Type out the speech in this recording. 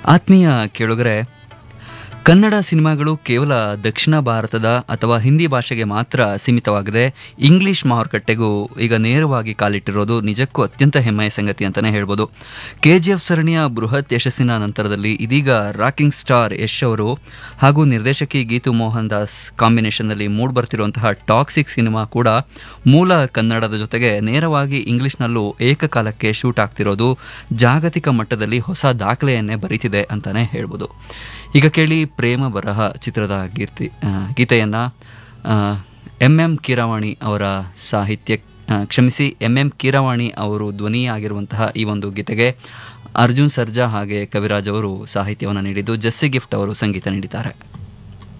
ಆತ್ಮೀಯ ಕೇಳುಗರೆ ಕನ್ನಡ ಸಿನಿಮಾಗಳು ಕೇವಲ ದಕ್ಷಿಣ ಭಾರತದ ಅಥವಾ ಹಿಂದಿ ಭಾಷೆಗೆ ಮಾತ್ರ ಸೀಮಿತವಾಗದೆ ಇಂಗ್ಲಿಷ್ ಮಾರುಕಟ್ಟೆಗೂ ಈಗ ನೇರವಾಗಿ ಕಾಲಿಟ್ಟಿರೋದು ನಿಜಕ್ಕೂ ಅತ್ಯಂತ ಹೆಮ್ಮೆಯ ಸಂಗತಿ ಅಂತಲೇ ಹೇಳ್ಬೋದು ಕೆ ಜಿ ಎಫ್ ಸರಣಿಯ ಬೃಹತ್ ಯಶಸ್ಸಿನ ನಂತರದಲ್ಲಿ ಇದೀಗ ರಾಕಿಂಗ್ ಸ್ಟಾರ್ ಯಶ್ ಅವರು ಹಾಗೂ ನಿರ್ದೇಶಕಿ ಗೀತು ಮೋಹನ್ ದಾಸ್ ಕಾಂಬಿನೇಷನ್ನಲ್ಲಿ ಮೂಡಿಬರ್ತಿರುವಂತಹ ಟಾಕ್ಸಿಕ್ ಸಿನಿಮಾ ಕೂಡ ಮೂಲ ಕನ್ನಡದ ಜೊತೆಗೆ ನೇರವಾಗಿ ಇಂಗ್ಲಿಷ್ನಲ್ಲೂ ಏಕಕಾಲಕ್ಕೆ ಶೂಟ್ ಆಗ್ತಿರೋದು ಜಾಗತಿಕ ಮಟ್ಟದಲ್ಲಿ ಹೊಸ ದಾಖಲೆಯನ್ನೇ ಬರೀತಿದೆ ಅಂತಾನೆ ಹೇಳ್ಬೋದು ಈಗ ಕೇಳಿ ಪ್ರೇಮ ಬರಹ ಚಿತ್ರದ ಕೀರ್ತಿ ಆ, ಗೀತೆಯನ್ನ ಎಂ ಎಂ ಕೀರವಾಣಿ ಅವರ ಸಾಹಿತ್ಯ ಆ, ಕ್ಷಮಿಸಿ ಎಂ ಎಂ ಕೀರವಾಣಿ ಅವರು ಧ್ವನಿಯಾಗಿರುವಂತಹ ಈ ಒಂದು ಗೀತೆಗೆ ಅರ್ಜುನ್ ಸರ್ಜಾ ಹಾಗೆ ಕವಿರಾಜ್ ಅವರು ಸಾಹಿತ್ಯವನ್ನು ನೀಡಿದ್ದು ಜಸ್ಸಿ ಗಿಫ್ಟ್ ಅವರು ಸಂಗೀತ ನೀಡಿದ್ದಾರೆ